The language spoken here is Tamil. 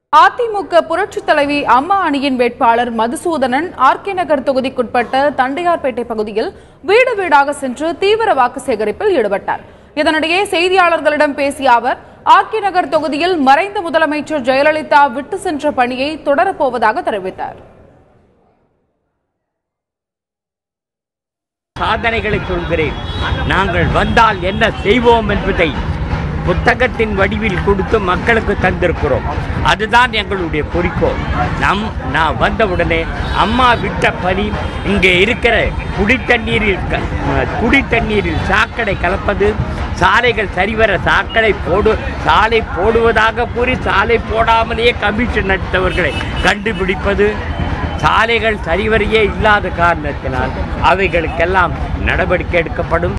அதிமுக புரட்சித் தலைவி அம்மா அணியின் வேட்பாளர் மதுசூதனன் ஆர்கே நகர் தொகுதிக்குட்பட்ட தண்டையார்பேட்டை பகுதியில் வீடு வீடாக சென்று தீவிர வாக்கு சேகரிப்பில் ஈடுபட்டார் இதனிடையே செய்தியாளர்களிடம் பேசிய அவர் ஆர்கே நகர் தொகுதியில் மறைந்த முதலமைச்சர் ஜெயலலிதா விட்டு சென்ற பணியை தொடரப்போவதாக தெரிவித்தார் சாதனைகளை சொல்கிறேன் நாங்கள் வந்தால் என்ன செய்வோம் என்பதை புத்தகத்தின் வடிவில் கொடுத்து மக்களுக்கு தந்திருக்கிறோம் அதுதான் எங்களுடைய குறிக்கோள் நம் நான் வந்தவுடனே அம்மா விட்ட பணி இங்கே இருக்கிற குடித்தண்ணீரில் க- குடித்தண்ணீரில் சாக்கடை கலப்பது சாலைகள் சரிவர சாக்கடை போடு சாலை போடுவதாக கூறி சாலை போடாமலேயே கமிஷன் அடித்தவர்களை கண்டுபிடிப்பது சாலைகள் சரிவரையே இல்லாத காரணத்தினால் அவைகளுக்கெல்லாம் நடவடிக்கை எடுக்கப்படும்